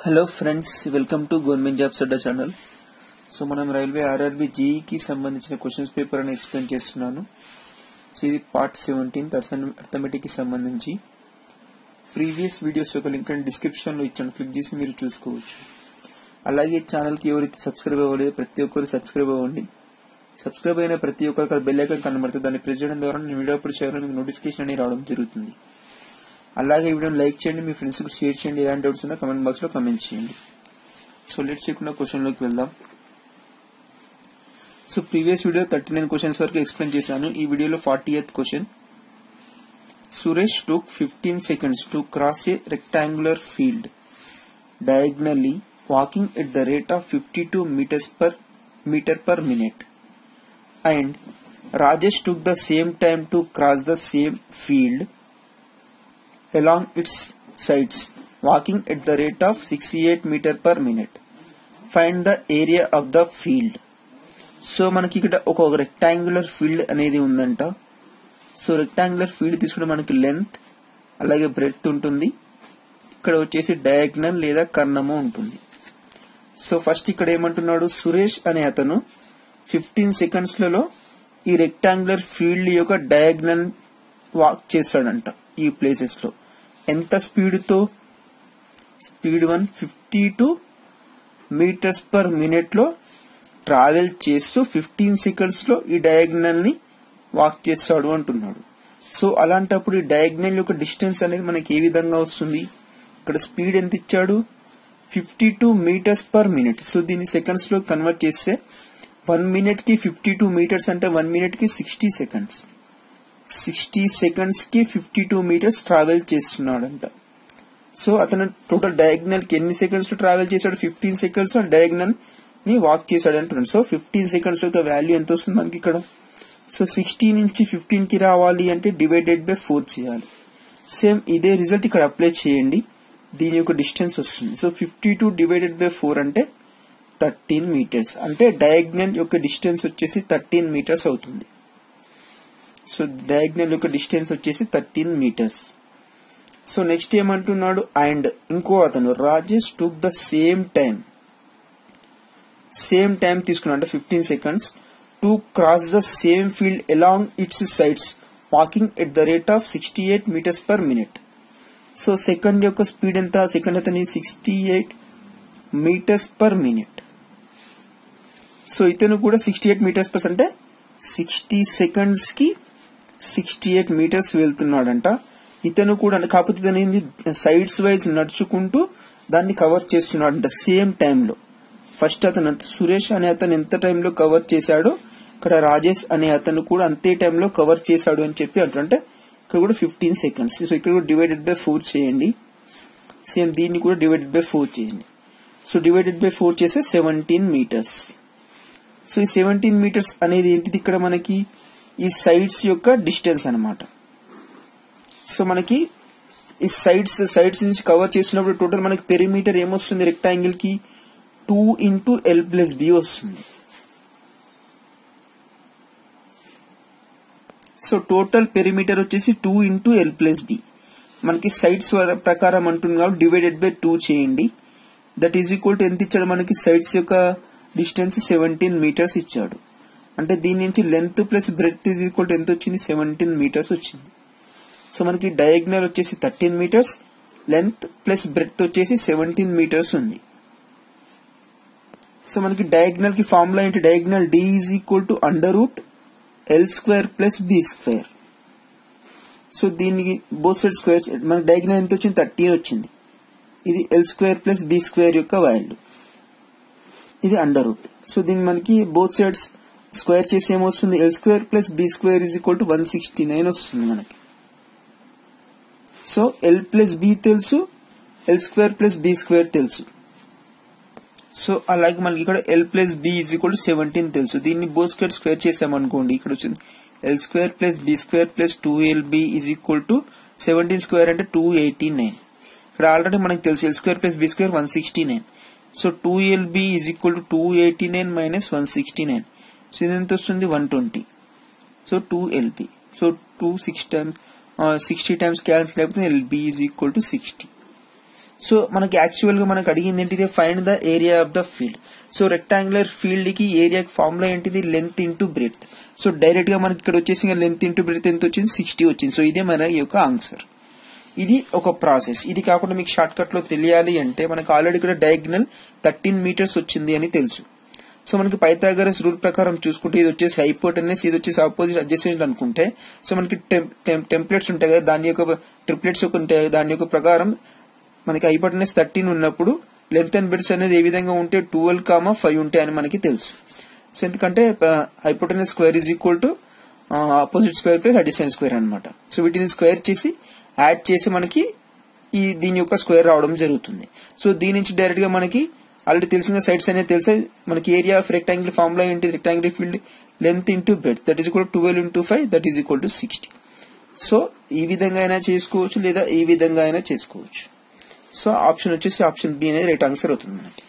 Hello friends welcome to government jobs Adda channel so మనం railway RRB జీఈకి సంబంధించిన questions paper అని ఎక్స్ప్లెయిన్ చేస్తున్నాను సో ఇది పార్ట్ సెవెంటీన్ అర్థమెటిక్ కి సంబంధించి ప్రీవియస్ వీడియోస్ యొక్క లింక్ అని డిస్క్రిప్షన్ లో ఇచ్చాను క్లిక్ చేసి మీరు చూసుకోవచ్చు అలాగే ఛానల్ కి ఎవరైతే సబ్స్క్రైబ్ అవ్వలేదు ప్రతి ఒక్కరు సబ్స్క్రైబ్ అవ్వండి సబ్స్క్రైబ్ అయిన ప్రతి ఒక్కరికి బెల్ ఐకాన్ కనబడుతుంది దాన్ని ప్రెస్ చేయడం ద్వారా నేను వీడియో అప్పుడు చేయడం మీకు నోటిఫికేషన్ అనేది రావడం జరుగుతుంది అలాగే ఈ వీడియోని లైక్ చేయండి మీ ఫ్రెండ్స్ కి షేర్ చేయండి ఎలాంటి డౌట్స్ ఉన్నా కమెంట్ బాక్స్ లో కమెంట్ చేయండి సో లెట్స్ చేయకుండా క్వశ్చన్ లోకి వెళ్దాం so previous video thirty nine questions వరకు ఎక్స్ప్లెయిన్ చేశాను ఈ వీడియోలో forty eighth question Suresh took fifteen seconds to cross a rectangular field diagonally walking at the rate of 52 meters per meter per minute and Rajesh took the same time to cross the same field along its sides walking at the rate of 68 meter per minute find the area of the field so మనకి ఇక్కడ ఒక rectangular field అనేది ఉందంట so rectangular field తీసుకుంటే మనకి length అలాగే breadth ఉంటుంది ఇక్కడ వచ్చేసి డయాగ్నల్ లేదా కర్ణము ఉంటుంది సో ఫస్ట్ ఇక్కడ ఏమంటున్నాడు సురేష్ అనే అతను ఫిఫ్టీన్ సెకండ్స్ లలో ఈ రెక్టాంగులర్ ఫీల్డ్ యొక్క డయాగ్నల్ వాక్ చేస్తాడంట ఈ ప్లేసెస్ లో ఎంత స్పీడ్ తో speed one fifty two metres per minute లో ట్రావెల్ చేస్తూ ఫిఫ్టీన్ సెకండ్స్ లో ఈ డయాగ్నల్ ని వాక్ చేస్తాడు అంటున్నాడు సో అలాంటప్పుడు ఈ డయాగ్నల్ యొక్క డిస్టెన్స్ అనేది మనకి ఏ విధంగా వస్తుంది ఇక్కడ స్పీడ్ ఎంత ఇచ్చాడు fifty two metres per minute so దీన్ని సెకండ్స్ లో కన్వర్ట్ చేస్తే వన్ మినిట్ కి ఫిఫ్టీ టూ మీటర్స్ అంటే వన్ మినిట్ కి సిక్స్టీ సెకండ్స్ సిక్స్టీ సెకండ్స్ కి ఫిఫ్టీ టూ మీటర్స్ ట్రావెల్ చేస్తున్నాడంట సో అతను టోటల్ డయాగ్నల్ కి ఎన్ని సెకండ్స్ లో ట్రావెల్ చేశాడు ఫిఫ్టీన్ సెకండ్స్ డయాగ్నల్ ని వాక్ చేశాడు అంటున్నాడు సో ఫిఫ్టీన్ సెకండ్స్ యొక్క వాల్యూ ఎంత వస్తుంది మనకి ఇక్కడ సో సిక్స్టీ నుంచి ఫిఫ్టీన్ కి రావాలి అంటే డివైడెడ్ బై ఫోర్ చేయాలి సేమ్ ఇదే రిజల్ట్ ఇక్కడ అప్లై చేయండి దీని యొక్క డిస్టెన్స్ వస్తుంది so fifty two divided by four అంటే థర్టీన్ మీటర్స్ అంటే డయాగ్నల్ యొక్క డిస్టెన్స్ వచ్చేసి థర్టీన్ మీటర్స్ అవుతుంది సో డయాగ్నల్ యొక్క డిస్టెన్స్ వచ్చేసి థర్టీన్ మీటర్స్ సో నెక్స్ట్ ఏమంటున్నాడు అండ్ ఇంకో అతను Rajesh took the same time same time తీసుకున్నాడు అంటే fifteen seconds to cross the same field along its sides walking at the rate of sixty eight metres per minute so second యొక్క speed ఎంత second అతని sixty eight metres per minute so ఇతను కూడా sixty eight metres per అంటే sixty seconds కి sixty eight metres వెళ్తున్నాడంట ఇతను కూడా కాకపోతే ఇతను ఏంది సైడ్స్ వైజ్ నడుచుకుంటూ దాన్ని కవర్ చేస్తున్నాడంట సేమ్ టైంలో ఫస్ట్ అతను సురేష్ అనే అతను ఎంత టైంలో కవర్ చేశాడో ఇక్కడ రాజేష్ అనే అతను కూడా అంతే టైంలో కవర్ చేశాడు అని చెప్పి అంటుంటే ఇక్కడ కూడా ఫిఫ్టీన్ సెకండ్స్ సో ఇక్కడ కూడా డివైడెడ్ బై ఫోర్ చేయండి సేమ్ దీన్ని కూడా డివైడెడ్ బై ఫోర్ చేయండి సో డివైడెడ్ బై ఫోర్ చేస్తే సెవెంటీన్ మీటర్స్ సో ఈ సెవెంటీన్ మీటర్స్ అనేది ఏంటిది ఇక్కడ మనకి ఈ సైడ్స్ యొక్క డిస్టెన్స్ అనమాట సో మనకి ఈ సైడ్స్ సైడ్స్ నుంచి కవర్ చేసినప్పుడు టోటల్ మనకి పెరిమీటర్ ఏమొస్తుంది రెక్టాంగిల్ కి two into L plus B వస్తుంది సో టోటల్ పెరిమీటర్ వచ్చేసి two into L plus B మనకి సైడ్స్ ప్రకారం అంటుంది కాబట్టి డివైడెడ్ బై టూ చేయండి దట్ ఈజ్ ఈక్వల్ టు ఎంత ఇచ్చాడు మనకి సైడ్స్ యొక్క డిస్టెన్స్ సెవెంటీన్ మీటర్స్ ఇచ్చాడు అంటే దీని నుంచి length plus breadth is equal to ఎంత వచ్చింది సెవెంటీన్ మీటర్స్ వచ్చింది సో మనకి డయాగ్నల్ వచ్చేసి thirteen metres length plus breadth వచ్చేసి సెవెంటీన్ మీటర్స్ ఉంది సో మనకి డయాగ్నల్ కి ఫార్ములా ఏంటి diagonal D is equal to under root L square plus B square so దీనికి బోత్ సైడ్ స్క్వేర్స్ మనకి డయాగ్నల్ ఎంత వచ్చింది థర్టీన్ వచ్చింది ఇది L square plus B square యొక్క వాల్యూ ఇది అండర్ రూట్ సో దీన్ని మనకి బోత్ సైడ్స్ స్క్వేర్ చేసి ఏమొస్తుంది L square plus B square is equal to one sixty nine వస్తుంది మనకి సో ఎల్ ప్లస్ బి తెలుసు L square plus B square తెలుసు సో అలాగే మనకి ఇక్కడ L plus B is equal to seventeen తెలుసు దీన్ని బో స్క్వేర్ స్క్వేర్ చేసామనుకోండి ఇక్కడ వచ్చింది L square plus B square plus two L B is equal to seventeen square అంటే టూ ఎయిటీ నైన్ ఇక్కడ ఆల్రెడీ మనకి తెలుసు L square plus B square one sixty nine so two L B is equal to two eighty nine minus one sixty nine so ఇది ఎంత వస్తుంది one twenty so two L B so two six times sixty times cancel అయిపోతే L B is equal to sixty so మనకి యాక్చువల్ గా మనకు అడిగింది ఏంటిది find the area of the field so rectangular field కి ఏరియా ఫార్ములా ఏంటిది length into breadth so direct గా మనకి ఇక్కడ వచ్చేసి లెంత్ ఇంటూ బ్రెత్ ఎంత వచ్చింది సిక్స్టీ వచ్చింది సో ఇదే మన యొక్క ఆన్సర్ ఇది ఒక ప్రాసెస్ ఇది కాకుండా మీకు షార్ట్ కట్ లో తెలియాలి అంటే మనకు ఆల్రెడీ ఇక్కడ డయాగ్నల్ థర్టీన్ మీటర్స్ వచ్చింది అని తెలుసు సో మనకి పైథాగరస్ రూల్ ప్రకారం చూసుకుంటే ఇది వచ్చేసి హైపోటెనస్ ఇది వచ్చేసి ఆపోజిట్ అడ్జస్టెంట్ అనుకుంటే సో మనకి టెంప్లెట్స్ ఉంటాయి కదా దాని యొక్క ట్రిప్లెట్స్ ఉంటాయి దాని యొక్క ప్రకారం మనకి హైపోటెనస్ థర్టీన్ ఉన్నప్పుడు లెంత్ అండ్ బెడ్స్ అనేది ఏ విధంగా ఉంటే ట్వెల్వ్ కామా ఫైవ్ ఉంటాయి అని మనకి తెలుసు సో ఎందుకంటే hypotenuse square is equal to opposite square plus addition square అనమాట సో వీటిని స్క్వేర్ చేసి యాడ్ చేసి మనకి ఈ దీని యొక్క స్క్వేర్ రావడం జరుగుతుంది సో దీని నుంచి డైరెక్ట్ గా మనకి ఆల్రెడీ తెలిసిన సైడ్స్ అనేది తెలిసే మనకి ఏరియా ఆఫ్ రెక్టాంగిల్ ఫార్ములా ఏంటి rectangle field length into breadth that is equal twelve into five that is equal to sixty so ఈ విధంగా అయినా చేసుకోవచ్చు లేదా ఈ విధంగా అయినా చేసుకోవచ్చు సో ఆప్షన్ వచ్చేసి ఆప్షన్ బి అనేది రైట్ ఆన్సర్ అవుతుంది మనకి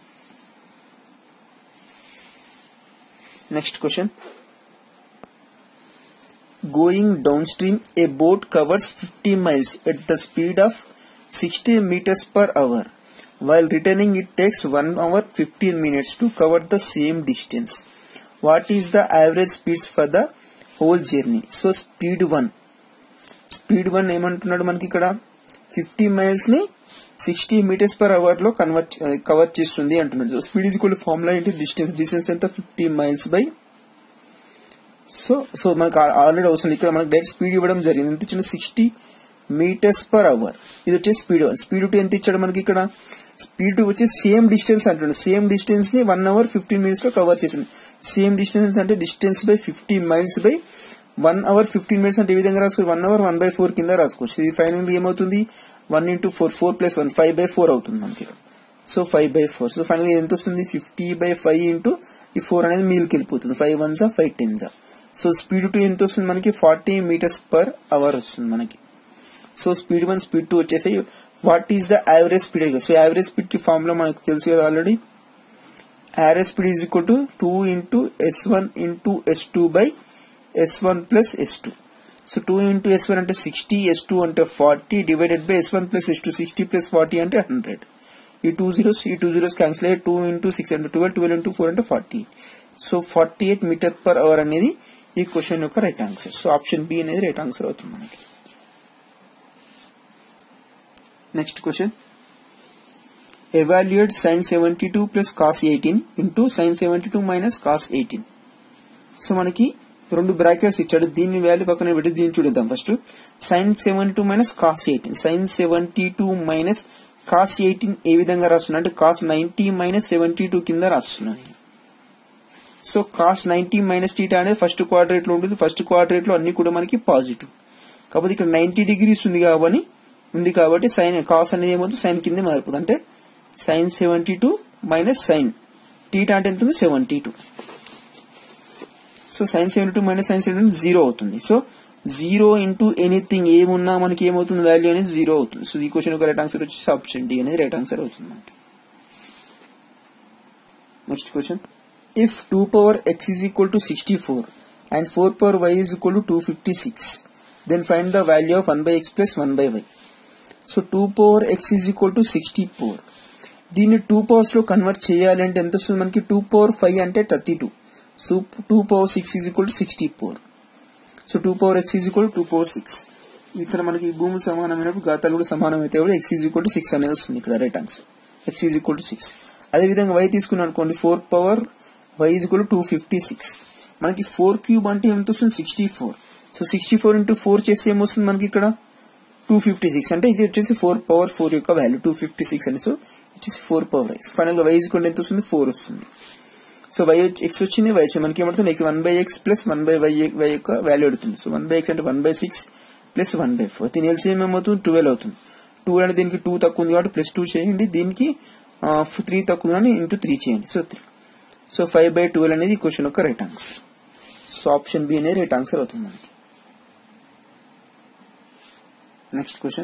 next question going downstream a boat covers fifty miles at the speed of sixty metres per hour while returning it takes 1 hour 15 minutes to cover the same distance what is the average speeds for the whole journey so speed 1 speed one ఏమంటున్నాడు మనకి ఇక్కడ fifty miles ని sixty metres per hour లో convert cover చేస్తుంది అంటున్నాడు so speed is equal formula ఏంటి distance distance ఎంత fifty miles by so so మనకు ఆల్రెడీ అవసరం ఇక్కడ మనకి డైరెక్ట్ స్పీడ్ ఇవ్వడం జరిగింది ఎంత ఇచ్చిన సిక్స్టీ మీటర్స్ పర్ అవర్ ఇది వచ్చేసి స్పీడ్ వన్ స్పీడ్ టూ ఎంత ఇచ్చాడు మనకి ఇక్కడ స్పీడ్ టూ వచ్చి సేమ్ డిస్టెన్స్ అంటున్నాడు సేమ్ డిస్టెన్స్ ని వన్ అవర్ ఫిఫ్టీన్ మినిట్స్ లో కవర్ చేసింది సేమ్ డిస్టెన్స్ అంటే distance by fifty miles by one hour fifteen minutes అంటే ఈ విధంగా రాసుకోవచ్చు one hour one by four కింద రాసుకోవచ్చు ఇది ఫైనల్ ఏమవుతుంది one into four four plus one five by four అవుతుంది మనకి so five by four so final ఎంత వస్తుంది ఫిఫ్టీ బై ఫైవ్ ఇంటూ ఈ ఫోర్ అనేది మీల్కి వెళ్ళిపోతుంది ఫైవ్ వన్సా ఫైవ్ టెన్సా సో స్పీడ్ టూ ఎంత వస్తుంది మనకి ఫార్టీ మీటర్స్ పర్ అవర్ వస్తుంది మనకి so speed one speed two వచ్చేసి what is the average speed so average speed కి ఫార్ములా మనకు తెలుసు కదా already average speed is equal to two into S one into S two by S one plus S two so two into S one అంటే sixty S two అంటే forty divided by S one plus S two sixty plus forty అంటే hundred ఈ two zeros ఈ two zeros cancel అయ్యి two into six అంటే twelve twelve into four అంటే forty so forty eight meter per hour అనేది ఈ question యొక్క right answer so option B అనేది రైట్ ఆన్సర్ అవుతుంది మనకి next question evaluate sin 72 plus cos 18 into sin 72 minus cos 18 so మనకి రెండు బ్రాకెట్స్ ఇచ్చాడు దీన్ని వాల్యూ పక్కన పెట్టి దీన్ని చూద్దాం first sine seventy two minus cos eighteen sine seventy two minus cos eighteen ఏ విధంగా రాస్తున్నా అంటే cos ninety minus seventy two కింద రాస్తున్నాను so cos ninety minus theta అనేది ఫస్ట్ క్వాడ్రేట్ లో ఉంటుంది ఫస్ట్ క్వాడ్రేట్ లో అన్ని కూడా మనకి పాజిటివ్ కాకపోతే ఇక్కడ నైన్టీ డిగ్రీస్ ఉంది కాబట్టి ఉంది కాబట్టి సైన్ కాస్ అనేది ఏమవుతుంది సైన్ కింద మారిపోతుంది అంటే sine seventy two minus sine theta అంటే ఎంత ఉంది seventy two so sine seventy two minus sine seventy zero అవుతుంది సో జీరో ఇంటూ ఎనీథింగ్ ఏమున్నా మనకి ఏమవుతుంది వాల్యూ అనేది జీరో అవుతుంది సో ఈ క్వశ్చన్ ఒక రైట్ ఆన్సర్ వచ్చేసి ఆప్షన్ డి అనేది రైట్ ఆన్సర్ అవుతుంది మనకి next question if two power X is equal to sixty four and four power Y is equal to two fifty six then find the value of one by X plus one by Y so two power X is equal to sixty four దీన్ని two powers లో convert చేయాలి అంటే ఎంత వస్తుంది మనకి two power five అంటే thirty two so two power six is equal to sixty four so two power X is equal two power six ఇక్కడ మనకి భూమి సమానమైనప్పుడు గాతాలు కూడా సమానం అయితే కూడా X is equal to six అనేది వస్తుంది ఇక్కడ right answer X is equal to six అదేవిధంగా వై తీసుకున్నాం అనుకోండి four power Y is equal two fifty six మనకి ఫోర్ క్యూబ్ అంటే ఎంత వస్తుంది sixty four so sixty four into four చేస్తే ఏమొస్తుంది మనకి ఇక్కడ టూ ఫిఫ్టీ సిక్స్ అంటే ఇది వచ్చేసి ఫోర్ పవర్ ఫోర్ యొక్క వాల్యూ టూ ఫిఫ్టీ సిక్స్ అని సో వచ్చేసి ఫోర్ పవర్ ఎక్స్ ఫైనల్ గా వై ఈజ్వల్ ఎంత వస్తుంది ఫోర్ వస్తుంది సో వై ఎక్స్ వచ్చింది వై వచ్చింది మనకి ఏమవుతుంది X one by X plus one by Y Y యొక్క వాల్యూ అడుగుతుంది సో వన్ బై ఎక్స్ అంటే one by six plus one by four దీని ఎల్సిఎం ఏమవుతుంది ట్వెల్వ్ అవుతుంది టూ అంటే దీనికి టూ తక్కువ ఉంది కాబట్టి ప్లస్ టూ చేయండి దీనికి త్రీ తక్కువ ఉంది కానీ ఇంటూ త్రీ చేయండి so three so five by twelve అనేది ఈ క్వశ్చన్ యొక్క right answer so option B అనేది రైట్ ఆన్సర్ అవుతుంది మనకి next question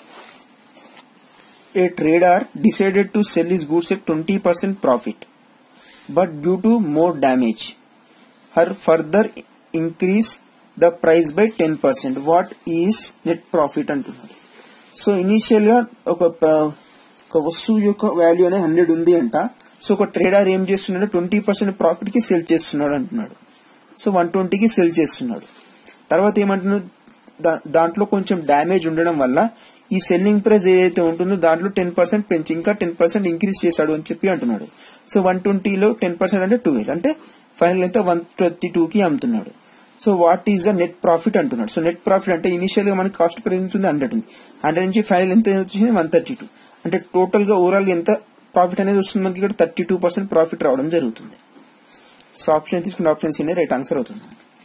a trader decided to sell his goods at 20% profit but due to more damage her further increase the price by 10% what is net profit అంటున్నారు so initial గా ఒక ఒక వస్తువు యొక్క value అనేది hundred ఉంది అంట సో ఒక ట్రేడర్ ఏం చేస్తున్నాడు ట్వంటీ పర్సెంట్ ప్రాఫిట్ కి సెల్ చేస్తున్నాడు అంటున్నాడు సో వన్ ట్వంటీకి సెల్ చేస్తున్నాడు తర్వాత ఏమంటున్నాడు దా- దాంట్లో కొంచెం డ్యామేజ్ ఉండడం వల్ల ఈ సెల్లింగ్ ప్రైస్ ఏదైతే ఉంటుందో దాంట్లో టెన్ పర్సెంట్ పెంచి ఇంకా టెన్ పర్సెంట్ ఇంక్రీజ్ చేశాడు అని చెప్పి అంటున్నాడు సో వన్ ట్వంటీలో టెన్ పర్సెంట్ అంటే ట్వెల్వ్ అంటే ఫైనల్ ఎంత వన్ ట్వంటీ టూ కి అమ్ముతున్నాడు so what is the net profit అంటున్నాడు సో నెట్ ప్రాఫిట్ అంటే ఇనిషియల్ గా మనకి కాస్ట్ ప్రైస్ ఉంది హండ్రెడ్ ఉంది హండ్రెడ్ నుంచి ఫైనల్ ఎంత వచ్చింది వన్ థర్టీ టూ అంటే టోటల్ గా ఓవరాల్ ఎంత ప్రాఫిట్ అనేది వస్తుంది మనకి ఇక్కడ థర్టీ టూ పర్సెంట్ ప్రాఫిట్ రావడం జరుగుతుంది సో ఆప్షన్ తీసుకున్న ఆప్షన్ సి రైట్ ఆన్సర్ అవుతుంది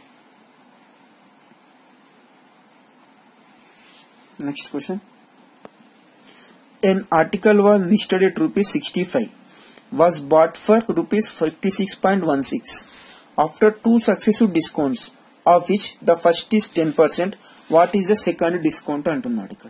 next question An article was listed at rupees 65 was bought for rupees 56.16 after two successive discounts of which the first is 10% what is the second discount అంటున్నాడు ఇక్కడ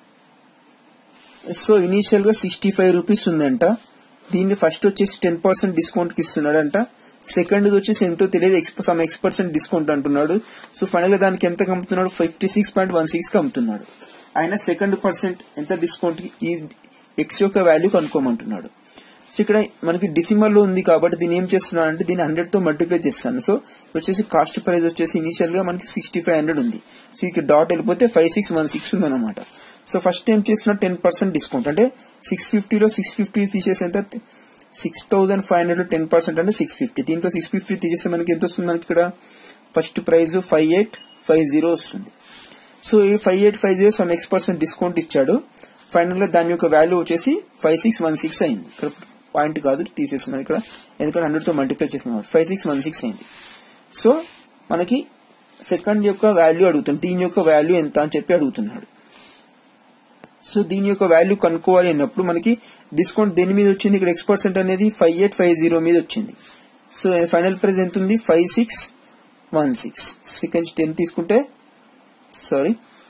so initial గా sixty five rupees ఉందంట దీన్ని first వచ్చేసి ten percent discount కి ఇస్తున్నాడంట second వచ్చేసి ఎంతో తెలియదు X some X percent discount అంటున్నాడు సో ఫైనల్ గా దానికి ఎంత అమ్ముతున్నాడు fifty six point one six కి అమ్ముతున్నాడు ఆయన సెకండ్ పర్సెంట్ ఎంత డిస్కౌంట్ కి ఈ ఎక్స్ యొక్క వాల్యూ కనుక్కోమంటున్నాడు సో ఇక్కడ మనకి డిసిమల్ లో ఉంది కాబట్టి దీన్ని ఏం చేస్తున్నాను అంటే దీన్ని హండ్రెడ్ తో మల్టిప్లై చేస్తాను సో వచ్చేసి కాస్ట్ ప్రైస్ వచ్చేసి ఇనిషియల్ గా మనకి సిక్స్టీ ఫైవ్ హండ్రెడ్ ఉంది సో ఇక్కడ డాట్ వెళ్ళిపోతే ఫైవ్ సిక్స్ వన్ సిక్స్ ఉంది అనమాట సో ఫస్ట్ ఏం చేస్తున్నా టెన్ పర్సెంట్ డిస్కౌంట్ అంటే సిక్స్ ఫిఫ్టీలో సిక్స్ ఫిఫ్టీ తీసేసి ఎంత six thousand five hundred ten percent అంటే సిక్స్ ఫిఫ్టీ దీంట్లో సిక్స్ ఫిఫ్టీ తీసేస్తే మనకి ఎంత వస్తుంది మనకి ఇక్కడ first price five eight five zero వస్తుంది సో ఈ five eight five zero some X percent discount ఇచ్చాడు ఫైనల్ గా దాని యొక్క వాల్యూ వచ్చేసి ఫైవ్ సిక్స్ వన్ సిక్స్ అయింది ఇక్కడ పాయింట్ కాదు తీసేస్తున్నాను ఇక్కడ ఎందుకంటే హండ్రెడ్ తో మల్టిప్లై చేస్తున్నాం ఫైవ్ సిక్స్ వన్ సిక్స్ అయింది సో మనకి సెకండ్ యొక్క వాల్యూ అడుగుతుంది దీని యొక్క వాల్యూ ఎంత అని చెప్పి అడుగుతున్నాడు సో దీని యొక్క వాల్యూ కనుక్కోవాలి అన్నప్పుడు మనకి డిస్కౌంట్ దేని మీద వచ్చింది ఇక్కడ ఎక్స్ పర్సెంట్ అనేది ఫైవ్ ఎయిట్ ఫైవ్ జీరో మీద వచ్చింది సో ఫైనల్ ప్రైస్ ఎంత ఉంది five six one six second ten తీసుకుంటే సారీ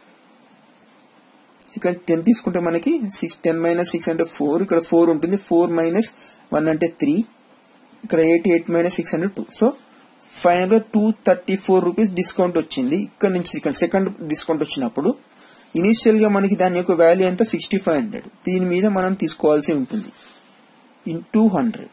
ఇక్కడ టెన్ తీసుకుంటే మనకి సిక్స్ టెన్ మైనస్ సిక్స్ అంటే ఫోర్ ఇక్కడ ఫోర్ ఉంటుంది ఫోర్ మైనస్ వన్ అంటే త్రీ ఇక్కడ ఎయిట్ ఎయిట్ మైనస్ సిక్స్ అంటే టూ సో ఫైనల్ గా two thirty four rupees discount వచ్చింది ఇక్కడ నుంచి ఇక్కడ సెకండ్ డిస్కౌంట్ వచ్చినప్పుడు ఇనిషియల్ గా మనకి దాని యొక్క వాల్యూ ఎంత సిక్స్టీ ఫైవ్ హండ్రెడ్ దీని మీద మనం తీసుకోవాల్సి ఉంటుంది into hundred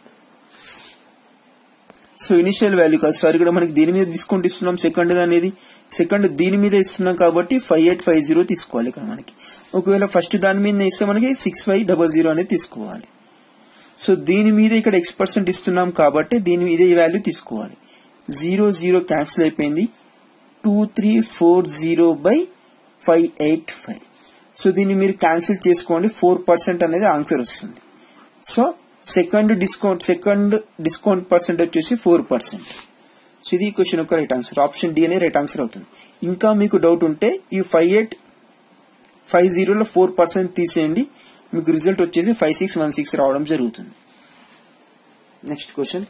so initial value కాదు సార్ ఇక్కడ మనకి దీని మీద డిస్కౌంట్ ఇస్తున్నాం సెకండ్ అనేది సెకండ్ దీని మీద ఇస్తున్నాం కాబట్టి ఫైవ్ ఎయిట్ ఫైవ్ జీరో తీసుకోవాలి ఇక్కడ మనకి ఒకవేళ ఫస్ట్ దాని మీద ఇస్తే మనకి సిక్స్ ఫైవ్ డబల్ జీరో అనేది తీసుకోవాలి సో దీని మీద ఇక్కడ ఎక్స్ పర్సెంట్ ఇస్తున్నాం కాబట్టి దీని మీద ఈ వాల్యూ తీసుకోవాలి జీరో జీరో క్యాన్సిల్ అయిపోయింది two three four zero by five eight five so దీన్ని మీరు క్యాన్సిల్ చేసుకోండి ఫోర్ పర్సెంట్ అనేది ఆన్సర్ వస్తుంది so second discount second discount percent వచ్చేసి ఫోర్ పర్సెంట్ సో ఇది క్వశ్చన్ యొక్క రైట్ ఆన్సర్ ఆప్షన్ డి అనే రైట్ ఆన్సర్ అవుతుంది ఇంకా మీకు డౌట్ ఉంటే ఈ ఫైవ్ ఎయిట్ ఫైవ్ జీరోలో ఫోర్ పర్సెంట్ తీసేయండి మీకు రిజల్ట్ వచ్చేసి ఫైవ్ సిక్స్ వన్ సిక్స్ రావడం జరుగుతుంది next question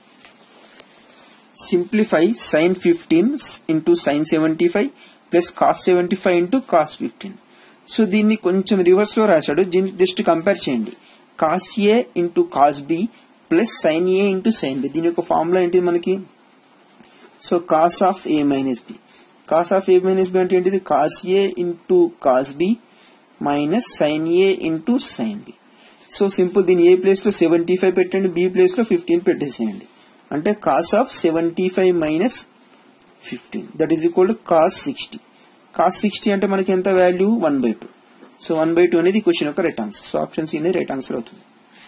simplify sine fifteen into sine seventy five plus cos seventy five into cos fifteen so దీన్ని కొంచెం రివర్స్ లో రాశాడు దీన్ని జస్ట్ కంపేర్ చేయండి cos A into cos B plus sine A into sine B దీని యొక్క formula ఏంటి మనకి so cos of A minus B cos of A minus B అంటే ఏంటిది cos A into cos B minus sine A into sine B so simple దీని A place లో seventy five పెట్టండి B place లో fifteen పెట్టేసేయండి అంటే cos of seventy five minus fifteen that is equal to cos sixty cos sixty అంటే మనకి ఎంత value one by two so one by two అనేది క్వశ్చన్ యొక్క right answer so option C అనేది right answer అవుతుంది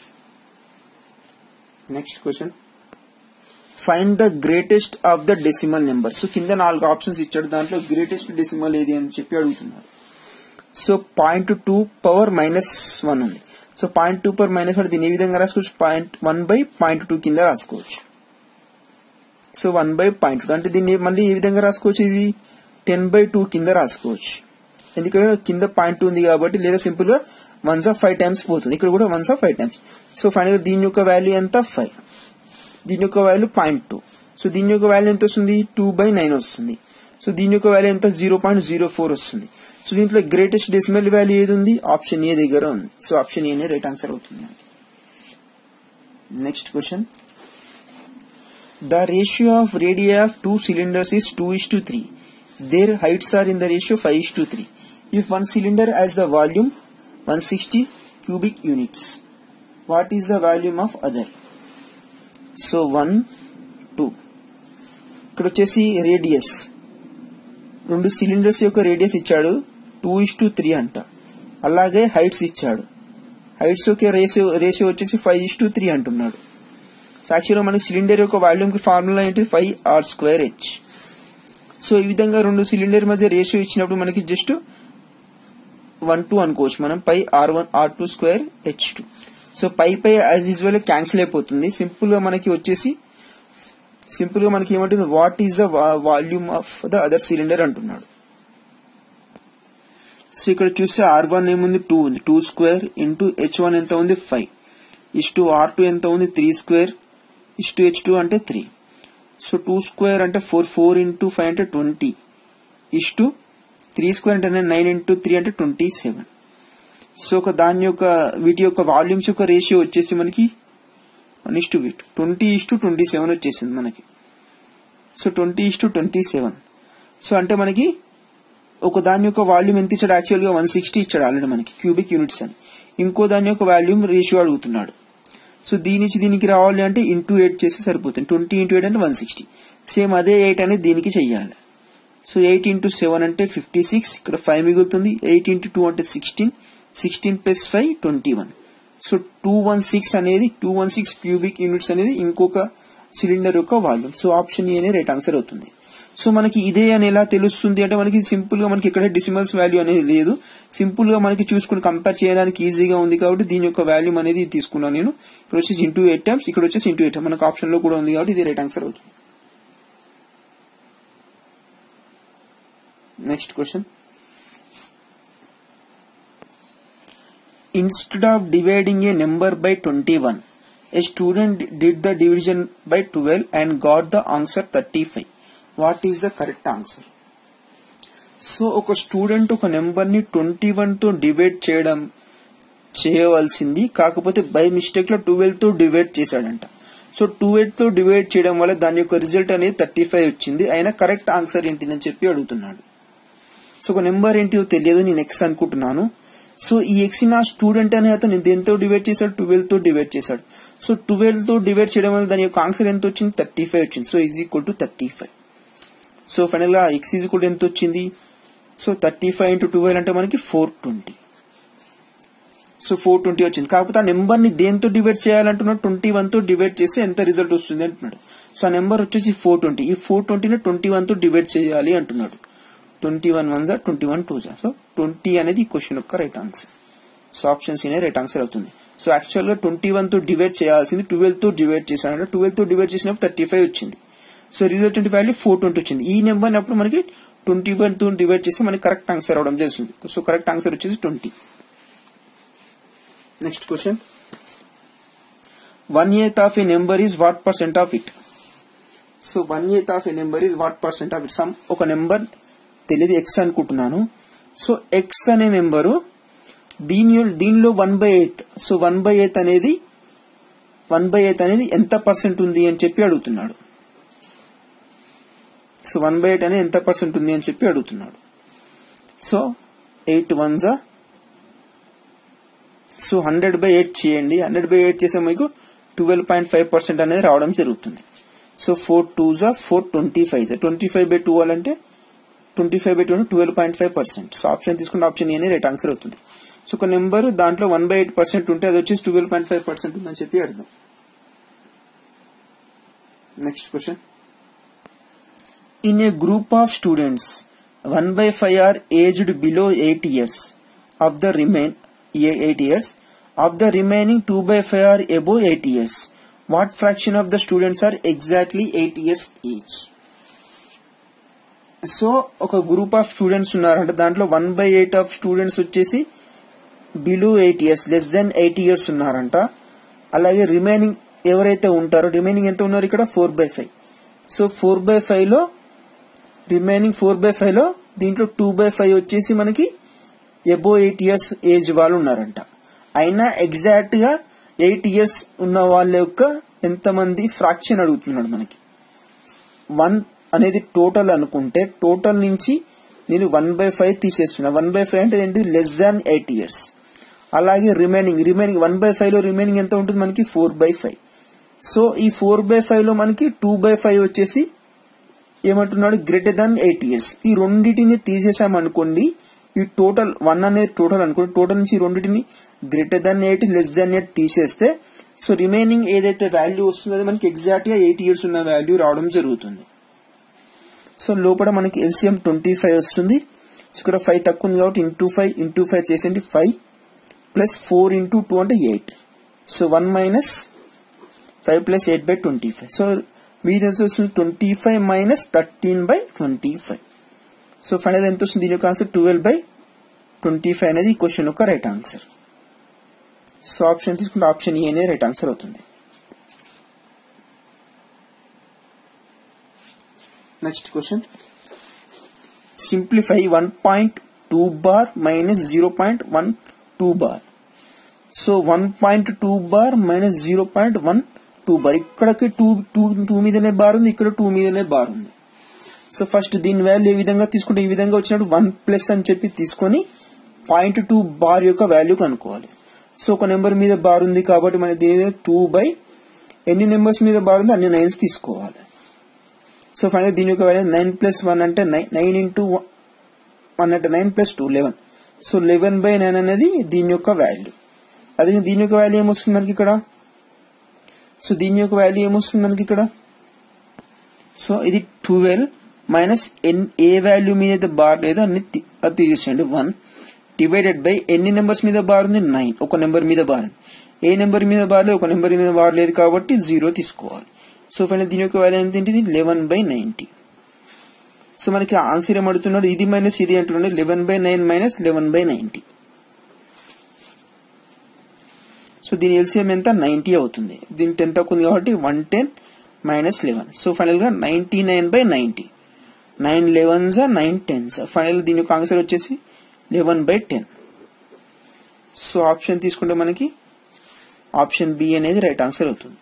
next question find the greatest of the decimal number so కింద నాలుగు options ఇచ్చాడు దాంట్లో గ్రేటెస్ట్ డెసిమల్ ఏది అని చెప్పి అడుగుతున్నారు so point two power minus one ఉంది so point two power minus one దీని ఏ విధంగా రాసుకోవచ్చు point one by point two కింద రాసుకోవచ్చు so one by point two అంటే దీన్ని మళ్ళీ ఏ విధంగా రాసుకోవచ్చు ఇది టెన్ బై టూ కింద రాసుకోవచ్చు ఎందుకంటే కింద పాయింట్ టూ ఉంది కాబట్టి లేదా సింపుల్ గా వన్స్ ఆఫ్ ఫైవ్ టైమ్స్ పోతుంది ఇక్కడ కూడా once of five times so final దీని యొక్క వాల్యూ ఎంత ఫైవ్ దీని యొక్క వాల్యూ పాయింట్ టూ సో దీని యొక్క వాల్యూ ఎంత వస్తుంది టూ బై నైన్ వస్తుంది సో దీని యొక్క వాల్యూ ఎంత జీరో పాయింట్ జీరో ఫోర్ వస్తుంది సో దీంట్లో గ్రేటెస్ట్ డెసిమల్ వాల్యూ ఏది ఉంది ఆప్షన్ ఏ దగ్గర ఉంది so option A right answer అవుతుంది next question the ratio of radii of two cylinders is 2 is to 3. Their heights are in the ratio 5 is to 3. If one cylinder has the volume 160 cubic units. What is the volume of other? So 1, 2. ఇక్కడ వచ్చేసి radius రెండు cylinders యొక్క radius ఇచ్చాడు two is to three అంట అలాగే heights ఇచ్చాడు heights యొక్క ratio ratio వచ్చేసి ఫైవ్ ఇస్ టు త్రీ అంటున్నాడు యాక్చువల్గా మన సిలిండర్ యొక్క వాల్యూమ్ కి ఫార్ములా ఏంటి pi R square H so ఈ విధంగా రెండు సిలిండర్ మధ్య రేషియో ఇచ్చినప్పుడు మనకి జస్ట్ వన్ టూ అనుకోవచ్చు మనం pi R one R two square H two so pi pi as usual cancel అయిపోతుంది సింపుల్ గా మనకి వచ్చేసి సింపుల్ గా మనకి ఏమంటుంది what is the volume of the other cylinder అంటున్నాడు సో ఇక్కడ చూస్తే ఆర్ వన్ ఏముంది టూ ఉంది two square into H one ఎంత ఉంది five is to R two ఎంత ఉంది three square is to H two అంటే త్రీ సో టూ స్క్వేర్ అంటే ఫోర్ ఫోర్ ఇంటూ ఫైవ్ అంటే twenty is to three square అంటే నైన్ ఇంటూ త్రీ అంటే twenty seven so ఒక దాని యొక్క వీటి యొక్క వాల్యూమ్స్ యొక్క రేషియో వచ్చేసి మనకి వన్ ఇస్ టు వీట్ twenty is to twenty seven వచ్చేసింది మనకి so twenty is to twenty seven so అంటే మనకి ఒక దాని యొక్క వాల్యూమ్ ఎంత ఇచ్చాడు యాక్చువల్ గా వన్ సిక్స్టీ ఇచ్చాడు ఆల్రెడీ మనకి క్యూబిక్ యూనిట్స్ అని ఇంకో దాని యొక్క వాల్యూమ్ రేషియో అడుగుతున్నాడు సో దీని నుంచి దీనికి రావాలి అంటే ఇంటూ ఎయిట్ చేస్తే సరిపోతుంది ట్వంటీ ఇంటూ ఎయిట్ అంటే వన్ సిక్స్టీ సేమ్ అదే ఎయిట్ అనేది దీనికి చెయ్యాలి సో ఎయిట్ ఇంటూ సెవెన్ అంటే ఫిఫ్టీ సిక్స్ ఇక్కడ ఫైవ్ మిగులుతుంది ఎయిట్ ఇంటూ టూ అంటే sixteen sixteen plus five twenty one so two one six అనేది two one six cubic units అనేది ఇంకొక సిలిండర్ యొక్క వాల్యూమ్ సో ఆప్షన్ ఏ అనే రైట్ ఆన్సర్ అవుతుంది సో మనకి ఇదే అని ఎలా తెలుస్తుంది అంటే మనకి సింపుల్ గా మనకి ఇక్కడ డెసిమల్స్ వాల్యూ అనేది లేదు సింపుల్ గా మనకి చూసుకుని కంపేర్ చేయడానికి ఈజీగా ఉంది కాబట్టి దీని యొక్క వాల్యూమ్ అనేది తీసుకున్నాను నేను ఇక్కడ వచ్చేసి ఇంటూ ఎయిట్ టైమ్స్ ఇక్కడ వచ్చేసి ఇంటూ ఎయిట్ మనకు ఆప్షన్ లో కూడా ఉంది కాబట్టి ఇది రైట్ ఆన్సర్ అవుతుంది next question instead of dividing a number by 21 a student did the division by 12 and got the answer 35 what is the correct answer so ఒక స్టూడెంట్ ఒక నెంబర్ ని ట్వంటీ వన్ తో డివైడ్ చేయడం చేయవలసింది కాకపోతే by mistake లో twelve తో divide చేశాడంట సో ట్వెల్వ్ తో డివైడ్ చేయడం వల్ల దాని యొక్క రిజల్ట్ అనేది థర్టీ ఫైవ్ వచ్చింది అయినా కరెక్ట్ ఆన్సర్ ఏంటిదని చెప్పి అడుగుతున్నాడు సో ఒక నెంబర్ ఏంటిదో తెలియదు నేను ఎక్స్ అనుకుంటున్నాను సో ఈ ఎక్స్ నా స్టూడెంట్ అనే అతను దేంతో డివైడ్ చేశాడు ట్వెల్వ్ తో డివైడ్ చేశాడు సో ట్వెల్వ్ తో డివైడ్ చేయడం వల్ల దాని యొక్క ఆన్సర్ ఎంత వచ్చింది థర్టీ ఫైవ్ వచ్చింది so is equal to thirty five so final గా ఎక్స్ ఈజ్ ఈక్వల్ ఎంత వచ్చింది so thirty five into twelve అంటే మనకి four twenty so four twenty వచ్చింది కాకపోతే ఆ నెంబర్ ని దేంతో డివైడ్ చేయాలంటున్నాడు ట్వంటీ వన్ తో డివైడ్ చేస్తే ఎంత రిజల్ట్ వస్తుంది అంటున్నాడు సో ఆ నెంబర్ వచ్చేసి ఫోర్ ట్వంటీ ఈ ఫోర్ ట్వంటీని ట్వంటీ వన్ తో డివైడ్ చేయాలి అంటున్నాడు ట్వంటీ వన్ వన్ జా ట్వంటీ వన్ టూ జా సో ట్వంటీ అనేది ఈ క్వశ్చన్ యొక్క right answer so option C right answer అవుతుంది సో యాక్చువల్ గా ట్వంటీ వన్ తో డివైడ్ చేయాల్సింది ట్వెల్వ్ తో డివైడ్ చేశాడంటే ట్వెల్వ్ తో డివైడ్ చేసినప్పుడు థర్టీ ఫైవ్ వచ్చింది so result value four twenty వచ్చింది ఈ నెంబర్ అప్పుడు మనకి ట్వంటీ వన్ తో డివైడ్ చేస్తే మనకి కరెక్ట్ ఆన్సర్ అవడం జరుగుతుంది సో కరెక్ట్ ఆన్సర్ వచ్చేసి twenty next question one eighth of a number is what percent of it so one eighth of a number is what percent of it some ఒక number తెలియదు x అనుకుంటున్నాను so x అనే number దీని దీనిలో one by eighth so one by eighth అనేది one by eighth అనేది ఎంత percent ఉంది అని చెప్పి అడుగుతున్నాడు సో వన్ బై ఎయిట్ అనేది ఎంత పర్సెంట్ ఉంది అని చెప్పి అడుగుతున్నాడు సో ఎయిట్ వన్ జా సో హండ్రెడ్ బై ఎయిట్ చేయండి హండ్రెడ్ బై ఎయిట్ చేసే మీకు ట్వెల్వ్ పాయింట్ ఫైవ్ పర్సెంట్ అనేది రావడం జరుగుతుంది సో ఫోర్ టూ జా ఫోర్ ట్వంటీ ఫైవ్ జా ట్వంటీ ఫైవ్ బై ట్వెల్వ్ అంటే twenty five by two twelve point five percent so option తీసుకుంటే ఆప్షన్ ఏ రైట్ ఆన్సర్ అవుతుంది సో ఒక నెంబర్ దాంట్లో వన్ బై ఎయిట్ పర్సెంట్ ఉంటే అది వచ్చేసి ట్వెల్వ్ పాయింట్ ఫైవ్ పర్సెంట్ ఉందని చెప్పి అర్థం next question in a group of students one by five are aged below eight years of the remain eight years of the remaining two by five are above eight years what fraction of the students are exactly eight years age so ఒక group of students ఉన్నారంటే దాంట్లో one by eight of students వచ్చేసి below eight years less than eight years ఉన్నారంట అలాగే remaining ఎవరైతే ఉంటారో remaining ఎంత ఉన్నారు ఇక్కడ four by five so four by five లో రిమైనింగ్ ఫోర్ బై ఫైవ్ లో దీంట్లో టూ బై ఫైవ్ వచ్చేసి మనకి ఎబో ఎయిట్ ఇయర్స్ ఏజ్ వాళ్ళు ఉన్నారంట అయినా ఎగ్జాక్ట్ గా ఎయిట్ ఇయర్స్ ఉన్న వాళ్ళ యొక్క ఎంతమంది ఫ్రాక్షన్ అడుగుతున్నాడు మనకి వన్ అనేది టోటల్ అనుకుంటే టోటల్ నుంచి నేను వన్ బై ఫైవ్ తీసేస్తున్నా వన్ బై ఫైవ్ అంటే ఏంటి లెస్ దాన్ ఎయిట్ ఇయర్స్ అలాగే remaining remaining one by five లో రిమైనింగ్ ఎంత ఉంటుంది మనకి ఫోర్ బై ఫైవ్ సో ఈ ఫోర్ బై ఫైవ్ లో మనకి టూ బై ఫైవ్ వచ్చేసి ఏమంటున్నాడు గ్రేటర్ దాన్ ఎయిట్ ఇయర్స్ ఈ రెండింటిని తీసేసామనుకోండి ఈ టోటల్ వన్ అనేది టోటల్ అనుకోండి టోటల్ నుంచి ఈ రెండింటిని greater than eight less than eight తీసేస్తే సో రిమైనింగ్ ఏదైతే వాల్యూ వస్తుందో అది మనకి ఎగ్జాక్ట్ గా ఎయిట్ ఇయర్స్ ఉన్న వాల్యూ రావడం జరుగుతుంది సో లోపల మనకి ఎల్సిఎం ట్వంటీ ఫైవ్ వస్తుంది సో ఇక్కడ ఫైవ్ తక్కువ ఉంది కాబట్టి ఇంటూ ఫైవ్ ఇంటూ ఫైవ్ చేసేయండి five plus four into two అంటే eight so one minus five plus eight by twenty five so మీది ఎంత వస్తుంది twenty five minus thirteen by twenty five so final ఎంత వస్తుంది దీని యొక్క answer twelve by twenty five అనేది ఈ క్వశ్చన్ యొక్క రైట్ ఆన్సర్ సో ఆప్షన్ తీసుకుంటే ఆప్షన్ ఏ అనేది రైట్ ఆన్సర్ అవుతుంది next question simplify one point two bar minus zero point one two bar so one point two bar minus zero point one two bar ఇక్కడకి two two two మీదనే bar ఉంది ఇక్కడ two మీదనే bar ఉంది so first దీని value ఏ విధంగా తీసుకుంటే ఈ విధంగా వచ్చినప్పుడు వన్ ప్లస్ అని చెప్పి తీసుకొని పాయింట్ టూ బార్ యొక్క వాల్యూ కనుక్కోవాలి సో ఒక నెంబర్ మీద బార్ ఉంది కాబట్టి మన దీని టూ బై ఎన్ని నెంబర్స్ మీద బార్ ఉంది అన్ని నైన్స్ తీసుకోవాలి సో ఫైనల్ దీని యొక్క వాల్యూ నైన్ ప్లస్ వన్ అంటే నైన్ నైన్ ఇంటూ వన్ అంటే nine plus two eleven so eleven by nine అనేది దీని యొక్క వాల్యూ అదే దీని యొక్క వాల్యూ ఏమొస్తుంది మనకి ఇక్కడ సో దీని యొక్క వాల్యూ ఏమొస్తుంది మనకి ఇక్కడ సో ఇది ట్వెల్వ్ మైనస్ ఎన్ ఏ వాల్యూ మీద అయితే బార్ లేదో అన్ని తి- అది తీసేయండి వన్ డివైడెడ్ బై ఎన్ని నెంబర్స్ మీద బార్ ఉంది నైన్ ఒక నెంబర్ మీద బార్ ఉంది ఏ నెంబర్ మీద బార్ లేదు ఒక నెంబర్ మీద బార్ లేదు కాబట్టి జీరో తీసుకోవాలి సో ఫైనల్ దీని యొక్క వాల్యూ ఎంత ఏంటిది లెవెన్ బై నైన్టీ సో మనకి ఆన్సర్ ఏమడుతున్నాడు ఇది మైనస్ ఇది అంటున్నాడు eleven by nine minus eleven by ninety so దీని ఎల్సిఎం ఎంత నైన్టీ అవుతుంది దీని టెన్ తక్కువ ఉంది కాబట్టి one ten minus eleven so final గా ninety nine by ninety nine elevens nine tens final దీని యొక్క ఆన్సర్ వచ్చేసి eleven by ten so option తీసుకుంటే మనకి ఆప్షన్ బి అనేది రైట్ ఆన్సర్ అవుతుంది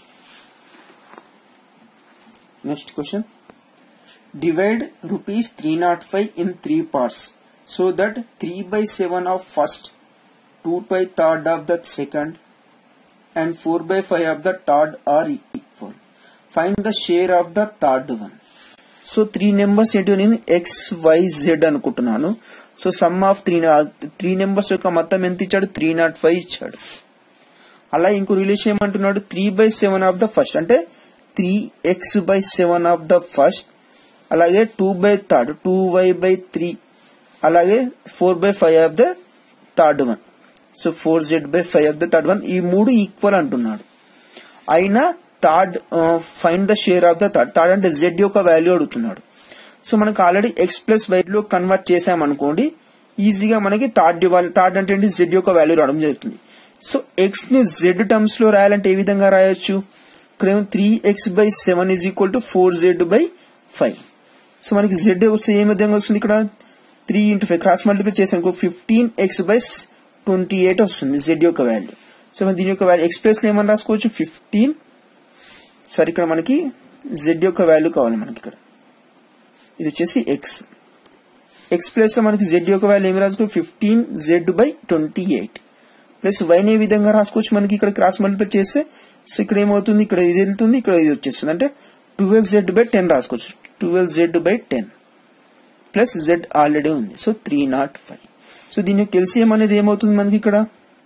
next question divide rupees 305 in three parts so that 3 by 7 of first 2 by third of the second and 4 by 5 of the third are equal find the share of the third one so three numbers ఏంటో నేను x y z అనుకుంటున్నాను so sum of three three numbers యొక్క మొత్తం ఎంత ఇచ్చాడు three nought five ఇచ్చాడు అలా ఇంకో రిలేషన్ ఏమంటున్నాడు three by seven of the first అంటే three X by seven of the first అలాగే two by third two y by three అలాగే four by five of the third one so four Z by five of the third one ఈ మూడు equal అంటున్నాడు అయినా third find the share of the third third అంటే z యొక్క value అడుగుతున్నాడు so మనకు already x plus y లో convert చేసామనుకోండి ఈజీగా మనకి థర్డ్ థర్డ్ అంటే ఏంటి జెడ్ యొక్క వాల్యూ రావడం జరుగుతుంది సో ఎక్స్ ని జెడ్ టర్మ్స్ లో రాయాలంటే ఏ విధంగా రాయొచ్చు ఇక్కడ three X by seven is equal to four Z by five so మనకి జెడ్ వచ్చి ఏ విధంగా వస్తుంది ఇక్కడ three into five cross multiply చేసాం fifteen X by twenty eight వస్తుంది జెడ్ యొక్క వాల్యూ సో మరి దీని యొక్క వాల్యూ ఎక్స్ ప్లస్ లో ఏమని రాసుకోవచ్చు ఫిఫ్టీన్ సారీ ఇక్కడ మనకి జెడ్ యొక్క వాల్యూ కావాలి మనకి ఇక్కడ ఇది వచ్చేసి ఎక్స్ ఎక్స్ ప్లస్ లో మనకి జెడ్ యొక్క వాల్యూ ఏమి రాసుకోవచ్చు fifteen z by twenty eight plus y ఏ విధంగా రాసుకోవచ్చు మనకి ఇక్కడ క్రాస్ మల్టిప్లై చేస్తే సో ఇక్కడ ఏమవుతుంది ఇక్కడ ఇది వెళ్తుంది ఇక్కడ ఇది వచ్చేస్తుంది అంటే ట్వెల్వ్ జెడ్ బై టెన్ రాసుకోవచ్చు twelve z by ten plus z already ఉంది so three nought five so దీని యొక్క ఎల్సిఎం అనేది ఏమవుతుంది మనకి ఇక్కడ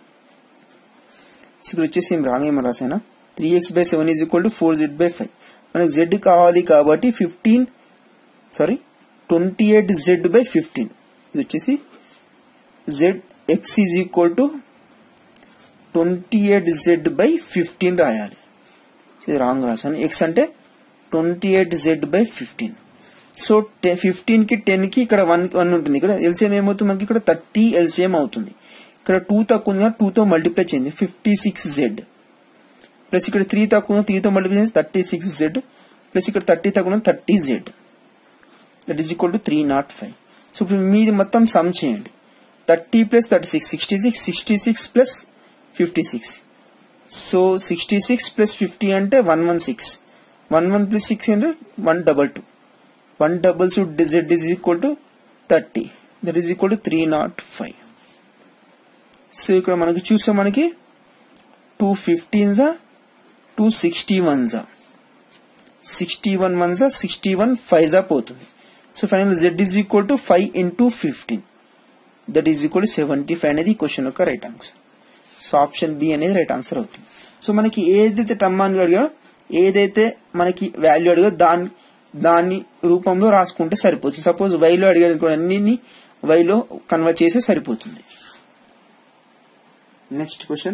సో ఇక్కడ వచ్చేసి ఏం రాంగ్ ఏమో రాసానా three X by seven is equal to four Z by five మనకి జెడ్ కావాలి కాబట్టి fifteen sorry twenty eight z by fifteen ఇది వచ్చేసి z x is equal to twenty eight z by fifteen రాయాలి ఇది రాంగ్ రాశాను ఎక్స్ అంటే twenty eight z by fifteen so fifteen కి టెన్ కి ఇక్కడ వన్ వన్ ఉంటుంది ఇక్కడ ఎల్సిఎం ఏమవుతుంది మనకి ఇక్కడ థర్టీ ఎల్సిఎం అవుతుంది ఇక్కడ టూ తక్కువ ఉంది టూ తో మల్టిప్లై చేయండి ఫిఫ్టీ సిక్స్ జెడ్ ప్లస్ ఇక్కడ త్రీ తక్కువ త్రీ తో మల్టిప్లై చేసి థర్టీ సిక్స్ జెడ్ ప్లస్ ఇక్కడ థర్టీ తక్కువ thirty z that is equal to three nought five so ఇప్పుడు మీది మొత్తం సమ్ చేయండి thirty plus thirty six sixty six sixty six plus fifty six so sixty six plus fifty అంటే one one six one one plus six అంటే one double two one double సు z is equal to thirty that is equal to three nought five so ఇక్కడ మనకి చూస్తే మనకి two fifteen జా two sixty one జా sixty one one జా sixty one five జా పోతుంది so final z is equal to five into fifteen that is equal to seventy five అనేది క్వశ్చన్ యొక్క right answer so option B అనేది right answer అవుతుంది so మనకి ఏదైతే టర్మ్ అని అడిగా ఏదైతే మనకి వాల్యూ అడిగా దాని దాని రూపంలో రాసుకుంటే సరిపోతుంది సపోజ్ వైలో అడిగారు అన్ని వైలో కన్వర్ట్ చేస్తే సరిపోతుంది next question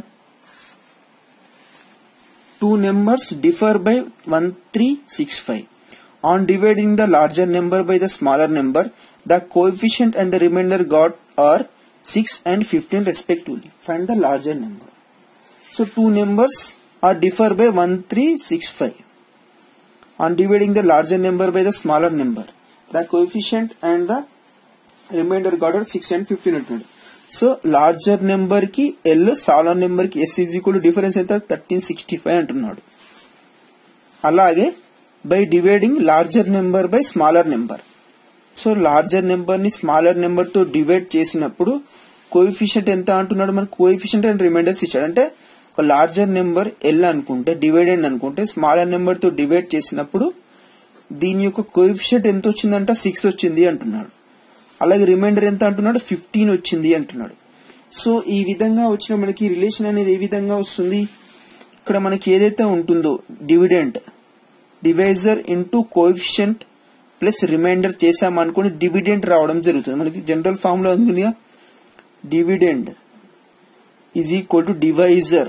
two numbers differ by one three six five on dividing the larger number by the smaller number the coefficient and the remainder got are six and fifteen respectively find the larger number so two numbers are differ by one three six five on dividing the larger number by the smaller number. The coefficient and the remainder got at 6 and 15 ఉంటున్నాడు so larger number కి L smaller number కి S is equal difference ఎంత thirteen sixty five అంటున్నాడు అలాగే by dividing larger number by smaller number so larger number ని smaller number తో divide చేసినప్పుడు coefficient ఎంత అంటున్నాడు మనకి కోఎఫిషియంట్ అండ్ రిమైండర్స్ ఇచ్చాడు అంటే ఒక లార్జర్ నెంబర్ ఎల్ అనుకుంటే డివైడెడ్ అనుకుంటే స్మాలర్ నెంబర్ తో డివైడ్ చేసినప్పుడు దీని యొక్క కోఎఫిషియంట్ ఎంత వచ్చిందంట సిక్స్ వచ్చింది అంటున్నాడు అలాగే రిమైండర్ ఎంత అంటున్నాడు ఫిఫ్టీన్ వచ్చింది అంటున్నాడు సో ఈ విధంగా వచ్చిన మనకి రిలేషన్ అనేది ఏ విధంగా వస్తుంది ఇక్కడ మనకి ఏదైతే ఉంటుందో dividend divisor into coefficient plus remainder చేసామనుకుని డివిడెంట్ రావడం జరుగుతుంది మనకి జనరల్ ఫామ్ లో అందుకుని dividend is equal to divisor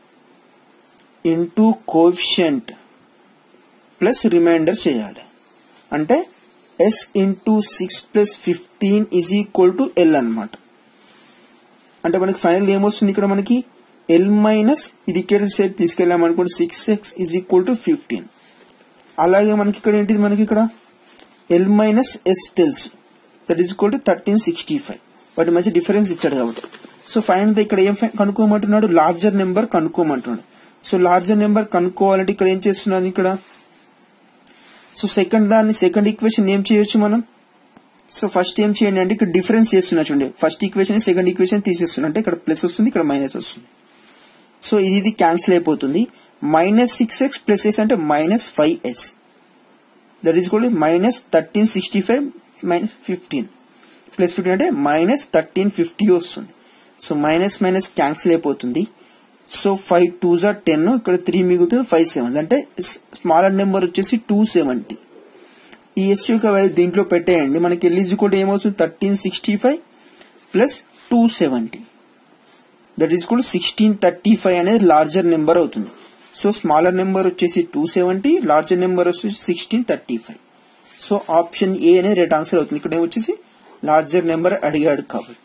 into coefficient plus remainder చేయాలి అంటే S into six plus fifteen is equal to L అనమాట అంటే మనకి ఫైనల్ ఏమొస్తుంది ఇక్కడ మనకి ఎల్ మైనస్ ఇది ఇక్కడ సైడ్ తీసుకెళ్ళాం అనుకోండి six X is equal to fifteen అలాగే మనకి ఇక్కడ ఏంటిది మనకి ఇక్కడ ఎల్ మైనస్ ఎస్ తెలుసు that is equal to thirteen sixty five వాటి మధ్య డిఫరెన్స్ ఇచ్చాడు కాబట్టి సో ఫైనల్ ఇక్కడ ఏం కనుక్కోమంటున్నాడు లార్జర్ నెంబర్ కనుక్కోమంటున్నాడు సో లార్జర్ నెంబర్ కనుక్కోవాలంటే ఇక్కడ ఏం చేస్తున్నాను ఇక్కడ సో సెకండ్ దాన్ని సెకండ్ ఈక్వేషన్ ఏం చేయొచ్చు మనం సో ఫస్ట్ ఏం చేయండి అంటే ఇక్కడ డిఫరెన్స్ చేస్తున్నా చూడండి ఫస్ట్ ఈక్వేషన్ సెకండ్ ఈక్వేషన్ తీసేస్తున్నా అంటే ఇక్కడ ప్లస్ వస్తుంది ఇక్కడ మైనస్ వస్తుంది సో ఇది ఇది క్యాన్సిల్ అయిపోతుంది minus six X plus X అంటే minus five X that is కూడా minus thirteen sixty five minus fifteen plus fifteen అంటే మైనస్ థర్టీన్ ఫిఫ్టీ వస్తుంది సో మైనస్ మైనస్ క్యాన్సిల్ అయిపోతుంది సో ఫైవ్ టూ జా టెన్ ఇక్కడ త్రీ మిగులుతుంది five seven అంటే smaller number వచ్చేసి టూ సెవెంటీ ఈ ఎస్ యొక్క వాల్యూ దీంట్లో పెట్టేయండి మనకి ఎల్ఈజీ కూడా ఏమవుతుంది thirteen sixty five plus two seventy that is కూడా సిక్స్టీన్ థర్టీ ఫైవ్ అనేది లార్జర్ నెంబర్ అవుతుంది సో స్మాలర్ నెంబర్ వచ్చేసి టూ సెవెంటీ లార్జర్ నెంబర్ వచ్చేసి sixteen thirty five so option A అనేది రైట్ ఆన్సర్ అవుతుంది ఇక్కడ వచ్చేసి లార్జర్ నెంబర్ అడిగాడు కాబట్టి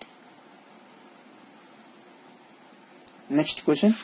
Next question.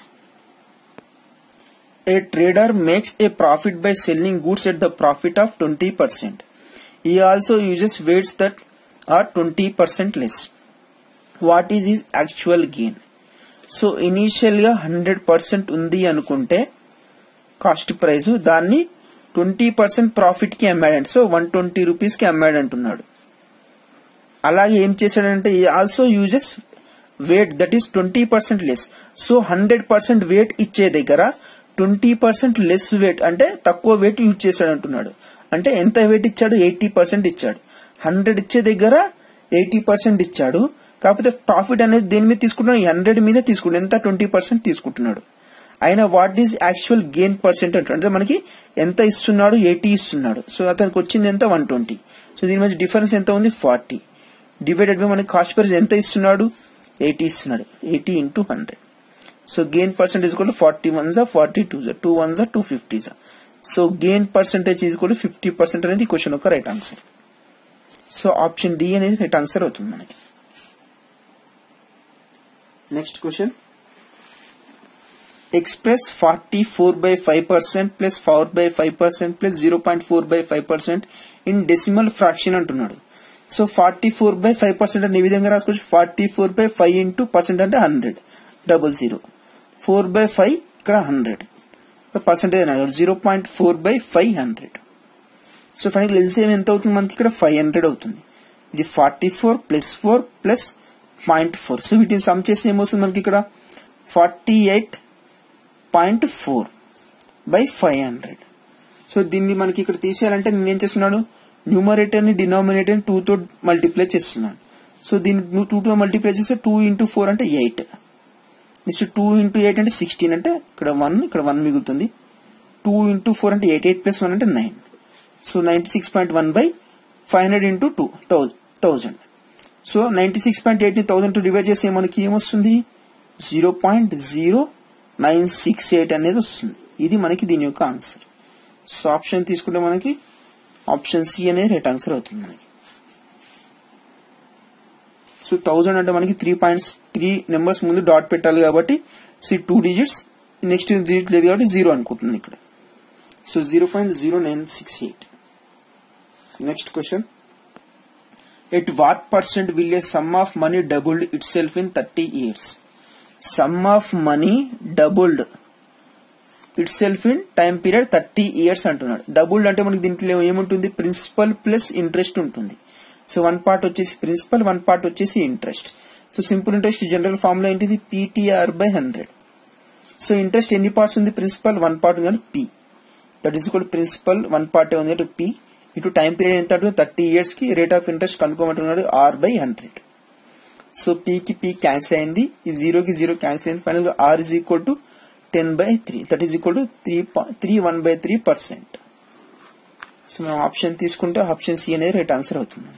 A trader makes a profit by selling goods at the profit of 20%. He also uses weights that are 20% less. What is his actual gain? So ఇనీషియల్గా hundred percent ఉంది అనుకుంటే cost price దాన్ని twenty percent profit కి అమ్మాడంట so one twenty rupees కి అమ్మాడంటున్నాడు అలాగే ఏం చేశాడంటే also uses weight that is twenty percent less so hundred percent weight ఇచ్చే దగ్గర ట్వంటీ పర్సెంట్ లెస్ వెయిట్ అంటే తక్కువ వెయిట్ యూజ్ చేశాడు అంటున్నాడు అంటే ఎంత వెయిట్ ఇచ్చాడు ఎయిటీ పర్సెంట్ ఇచ్చాడు హండ్రెడ్ ఇచ్చే దగ్గర ఎయిటీ పర్సెంట్ ఇచ్చాడు కాకపోతే ప్రాఫిట్ అనేది దేని మీద తీసుకుంటున్నాడు హండ్రెడ్ మీద తీసుకుంటాడు ఎంత ట్వంటీ పర్సెంట్ తీసుకుంటున్నాడు అయినా what is actual gain percent అంటాడు అంటే మనకి ఎంత ఇస్తున్నాడు ఎయిటీ ఇస్తున్నాడు సో అతనికి వచ్చింది ఎంత వన్ ట్వంటీ సో దీని మధ్య డిఫరెన్స్ ఎంత ఉంది ఫార్టీ డివైడెడ్ బై మనకి కాస్ట్ ప్రైస్ ఎంత ఇస్తున్నాడు ఎయిటీ ఇస్తున్నాడు eighty into hundred so gain percentage కూడా ఫార్టీ వన్ జా ఫార్టీ టూ జా టూ వన్ జా టూ ఫిఫ్టీ జా సో గెయిన్ పర్సెంటేజ్ ఈజ్ కూడా ఫిఫ్టీ పర్సెంట్ అనేది క్వశ్చన్ యొక్క right answer so option D అనేది రైట్ ఆన్సర్ అవుతుంది మనకి next question express forty four by five percent plus four by five percent plus zero point four by five percent in decimal fraction అంటున్నాడు so forty four by five percent అంటే ఈ విధంగా రాసుకోవచ్చు forty four by five into percent అంటే hundred double zero four by five ఇక్కడ hundred percentage zero point four by five hundred so final LCM ఎంత అవుతుంది మనకి ఇక్కడ ఫైవ్ హండ్రెడ్ అవుతుంది ఇది forty four plus four plus point four so వీటిని sum చేసి ఏమొస్తుంది మనకి ఇక్కడ forty eight point four by five hundred so దీన్ని మనకి ఇక్కడ తీసేయాలంటే నేను ఏం చేస్తున్నాను న్యూమరేటర్ ని డినామినేటర్ ని టూ తో మల్టిప్లై చేస్తున్నాను సో దీన్ని టూ తో మల్టిప్లై చేస్తే టూ ఇంటూ ఫోర్ అంటే eight next two into eight అంటే సిక్స్టీన్ అంటే ఇక్కడ వన్ ఇక్కడ వన్ మిగులుతుంది టూ ఇంటూ ఫోర్ అంటే ఎయిట్ ఎయిట్ ప్లస్ వన్ అంటే nine so ninety six point one by five hundred into two thousand so ninety six point eight ని thousand to divide చేస్తే మనకి ఏమొస్తుంది zero point zero nine six eight అనేది వస్తుంది ఇది మనకి దీని యొక్క ఆన్సర్ సో ఆప్షన్ తీసుకుంటే మనకి ఆప్షన్ సి అనేది రైట్ ఆన్సర్ అవుతుంది మనకి సో థౌజండ్ అంటే మనకి త్రీ పాయింట్స్ త్రీ నెంబర్స్ ముందు డాట్ పెట్టాలి కాబట్టి see two digits next digit లేదు కాబట్టి జీరో అనుకుంటుంది ఇక్కడ so zero point zero nine six eight next question at what percent will a sum of money doubled itself in thirty years sum of money doubled itself in time period thirty years అంటున్నాడు doubled అంటే మనకి దీంట్లో ఏముంటుంది principal plus interest ఉంటుంది so one part వచ్చేసి principal one part వచ్చేసి interest so simple interest general formula ఏంటిది PTR by hundred so interest ఎన్ని పార్ట్స్ ఉంది ప్రిన్సిపల్ వన్ పార్ట్ ఉంది కానీ పి దట్ ఈస్ కూడా ప్రిన్సిపల్ వన్ పార్ట్ ఉంది కాబట్టి పి ఇటు టైం పీరియడ్ ఎంత అంటే థర్టీ ఇయర్స్ కి రేట్ ఆఫ్ ఇంట్రెస్ట్ కనుక్కోమంటున్నాడు R by hundred so P కి పీ క్యాన్సిల్ అయింది ఈ జీరో కి జీరో క్యాన్సిల్ అయింది ఫైనల్ గా R is equal to ten by three that is equal to three three one by three percent so మనం option తీసుకుంటే option C అనేది right answer అవుతుంది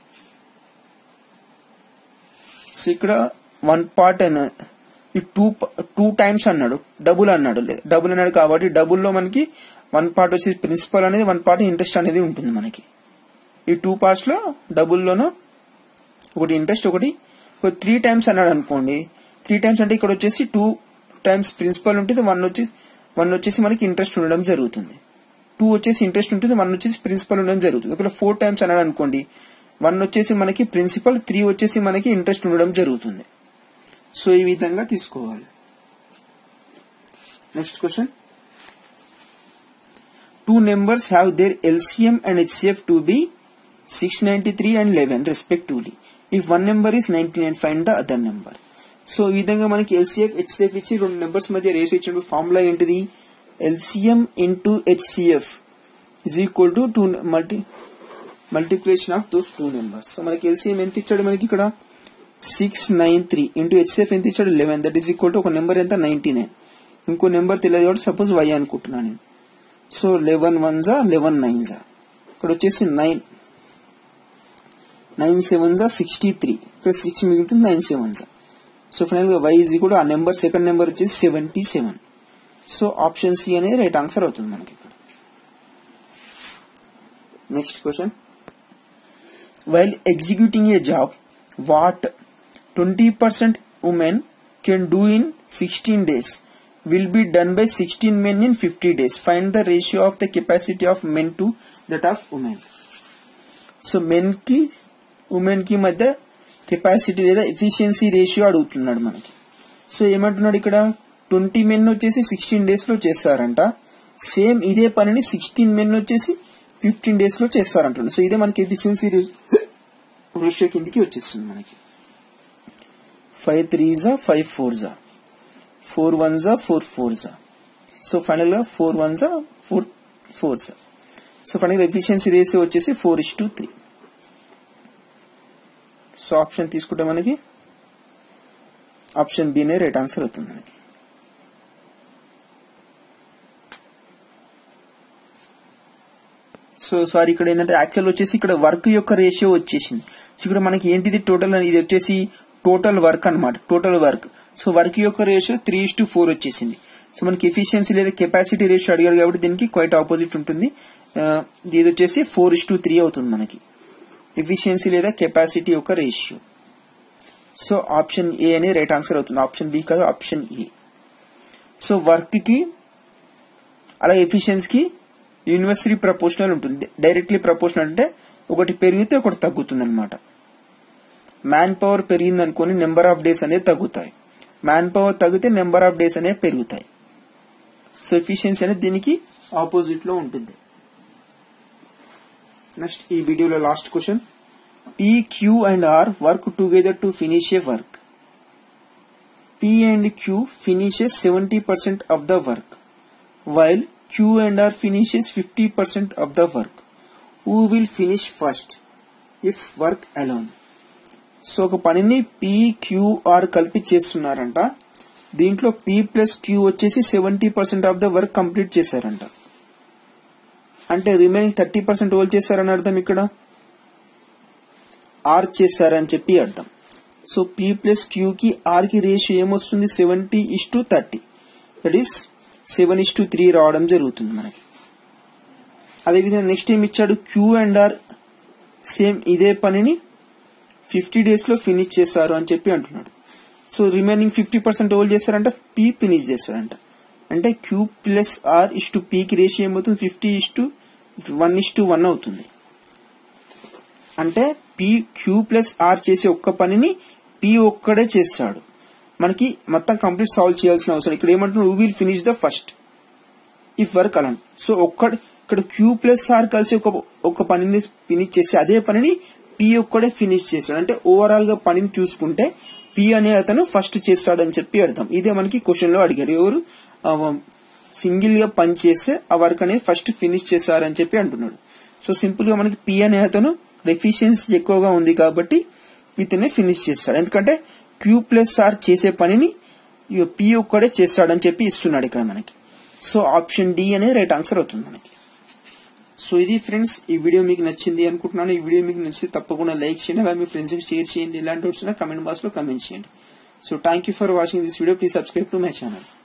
సో ఇక్కడ వన్ పార్ట్ అని ఈ టూ టూ టైమ్స్ అన్నాడు డబుల్ అన్నాడు డబుల్ అన్నాడు కాబట్టి డబుల్ లో మనకి వన్ పార్ట్ వచ్చి ప్రిన్సిపల్ అనేది వన్ పార్ట్ ఇంట్రెస్ట్ అనేది ఉంటుంది మనకి ఈ టూ పార్ట్స్ లో డబుల్ లోను ఒకటి ఇంట్రెస్ట్ ఒకటి త్రీ టైమ్స్ అన్నాడు అనుకోండి త్రీ టైమ్స్ అంటే ఇక్కడ వచ్చేసి టూ టైమ్స్ ప్రిన్సిపల్ ఉంటుంది వన్ వచ్చేసి వన్ వచ్చేసి మనకి ఇంట్రెస్ట్ ఉండడం జరుగుతుంది టూ వచ్చేసి ఇంట్రెస్ట్ ఉంటుంది వన్ వచ్చేసి ప్రిన్సిపల్ ఉండడం జరుగుతుంది ఒకవేళ ఫోర్ టైమ్స్ అన్నాడు అనుకోండి వన్ వచ్చేసి మనకి ప్రిన్సిపల్ త్రీ వచ్చేసి మనకి ఇంట్రెస్ట్ ఉండడం జరుగుతుంది సో ఈ విధంగా తీసుకోవాలి next question two numbers have their LCM and HCF to be six ninety three and eleven respectively if one number is ninety nine find the other number so ఈ విధంగా మనకి ఎల్సిఎఫ్ హెచ్సిఎఫ్ ఇచ్చి రెండు numbers మధ్య ratio ఇచ్చిన formula ఏంటిది LCM into HCF is equal to two multi multiplication of those two numbers so మనకి LCM ఎంత ఇచ్చాడు మనకి ఇక్కడ six nine three into HCF ఎంత ఇచ్చాడు eleven that is equal to ఒక నెంబర్ ఎంత నైన్టీ నైన్ ఇంకో నెంబర్ తెలియదు కాబట్టి సపోజ్ వై అనుకుంటున్నాను నేను సో లెవెన్ వన్ జా లెవెన్ నైన్ జా ఇక్కడ వచ్చేసి నైన్ నైన్ సెవెన్ జా సిక్స్టీ త్రీ ఇక్కడ సిక్స్ మిగులుతుంది నైన్ సెవెన్ జా సో ఫైనల్ గా వై ఈజ్ కూడా ఆ నెంబర్ సెకండ్ నెంబర్ వచ్చేసి seventy seven so option C అనేది రైట్ ఆన్సర్ అవుతుంది మనకి ఇక్కడ next question while executing a job what twenty percent women can do in sixteen days will be done by 16 men in 50 days. Find the ratio of the capacity of men to that of women. So men కి women కి మధ్య capacity లేదా efficiency ratio అడుగుతున్నాడు మనకి so ఏమంటున్నాడు ఇక్కడ twenty men వచ్చేసి sixteen days లో చేస్తారంట సేమ్ ఇదే పనిని సిక్స్టీన్ మెన్ వచ్చేసి ఫిఫ్టీన్ డేస్ లో చేస్తారంటున్నాడు సో ఇదే మనకి ఎఫిషియన్సీ రేషియో కిందికి వచ్చేస్తుంది మనకి ఫైవ్ త్రీ జా ఫైవ్ ఫోర్ జా ఫోర్ వన్ జా ఫోర్ ఫోర్ జా సో ఫైనల్ గా ఫోర్ వన్ జా ఫోర్ ఫోర్ జా సో ఫైనల్ ఎఫిషియన్సీ రేషియో వచ్చేసి four is to three so option తీసుకుంటే మనకి ఆప్షన్ బి నే రైట్ ఆన్సర్ అవుతుంది మనకి సో సారీ ఇక్కడ ఏంటంటే యాక్చువల్ వచ్చేసి ఇక్కడ వర్క్ యొక్క రేషియో వచ్చేసింది సో ఇక్కడ మనకి ఏంటిది టోటల్ ఇది వచ్చేసి టోటల్ వర్క్ అన్నమాట టోటల్ వర్క్ సో వర్క్ యొక్క రేషియో త్రీ టు ఫోర్ వచ్చేసింది సో మనకి ఎఫిషియన్సీ లేదా కెపాసిటీ రేషియో అడిగారు కాబట్టి దీనికి క్వైట్ ఆపోజిట్ ఉంటుంది ఆ, ఇది వచ్చేసి ఫోర్ ఇస్ టు త్రీ అవుతుంది మనకి ఎఫిషియన్సీ లేదా కెపాసిటీ యొక్క రేషియో సో ఆప్షన్ ఏ అనే రైట్ ఆన్సర్ అవుతుంది ఆప్షన్ బి కాదు ఆప్షన్ ఏ సో వర్క్ కి అలాగే ఎఫిషియన్సీ కి యూనివర్సరీ ప్రపోర్షనల్ ఉంటుంది డైరెక్ట్లీ ప్రపోర్షనల్ అంటే ఒకటి పెరిగితే ఒకటి తగ్గుతుంది అనమాట మ్యాన్ పవర్ పెరిగింది అనుకోని నెంబర్ ఆఫ్ డేస్ అనేది తగ్గుతాయి మ్యాన్ పవర్ తగ్గితే నెంబర్ ఆఫ్ డేస్ అనేవి పెరుగుతాయి సో ఎఫిషియన్సీ అనేది దీనికి ఆపోజిట్ లో ఉంటుంది నెక్స్ట్ ఈ వీడియోలో last question P, Q and R work together to finish a work. P and Q finishes 70% of the work, while Q and R finishes 50% of the work. Who will finish first if work alone? So ఒక పనిని P Q R కలిపి చేస్తున్నారంట దీంట్లో P plus Q వచ్చేసి seventy percent of the work complete చేశారంట అంటే remaining thirty percent whole చేశారని అర్థం ఇక్కడ ఆర్ చేశారని చెప్పి అర్థం సో పి ప్లస్ క్యూ కి ఆర్ కి రేషియో ఏమొస్తుంది seventy is to thirty that is seven is to three రావడం జరుగుతుంది మనకి అదేవిధంగా నెక్స్ట్ ఏం ఇచ్చాడు క్యూ అండ్ ఆర్ సేమ్ ఇదే పనిని ఫిఫ్టీ డేస్ లో ఫినిష్ చేశారు అని చెప్పి అంటున్నాడు so remaining fifty percent whole చేస్తారంట పీ ఫినిష్ చేస్తారంట అంటే Q plus R is to పీకి రేషియో ఏమవుతుంది fifty is to one is to one అవుతుంది అంటే పి క్యూ ప్లస్ ఆర్ చేసే ఒక్క పనిని పి ఒక్కడే చేస్తాడు మనకి మొత్తం కంప్లీట్ సాల్వ్ చేయాల్సిన అవసరం ఇక్కడ ఏమంటున్నాడు will finish the first if work అలా సో ఒక్క ఇక్కడ క్యూ ప్లస్ ఆర్ కలిసి ఒక ఒక పనిని ఫినిష్ చేసి అదే పనిని పి ఒక్కడే ఫినిష్ చేస్తాడు అంటే ఓవరాల్ గా పనిని చూసుకుంటే పి అనే అతను ఫస్ట్ చేస్తాడని చెప్పి అర్థం ఇదే మనకి క్వశ్చన్ లో అడిగాడు ఎవరు సింగిల్ గా పని చేస్తే ఆ వర్క్ అనేది ఫస్ట్ ఫినిష్ చేశారని చెప్పి అంటున్నాడు సో సింపుల్ గా మనకి పి అనే అతను ఎఫిషియన్సీ ఎక్కువగా ఉంది కాబట్టి ఇతనే ఫినిష్ చేస్తాడు ఎందుకంటే క్యూ ప్లస్ ఆర్ చేసే పనిని పి ఒక్కడే చేస్తాడని చెప్పి ఇస్తున్నాడు ఇక్కడ మనకి సో ఆప్షన్ డి అనేది రైట్ ఆన్సర్ అవుతుంది మనకి సో ఇది ఫ్రెండ్స్ ఈ వీడియో మీకు నచ్చింది అనుకుంటున్నాను ఈ వీడియో మీకు నచ్చితే తప్పకుండా లైక్ చేయండి అలాగే మీ ఫ్రెండ్స్ కి షేర్ చేయండి ఇలాంటి వచ్చినా కమెంట్ బాక్స్ లో కమెంట్ చేయండి so thank you for watching this video please subscribe to my channel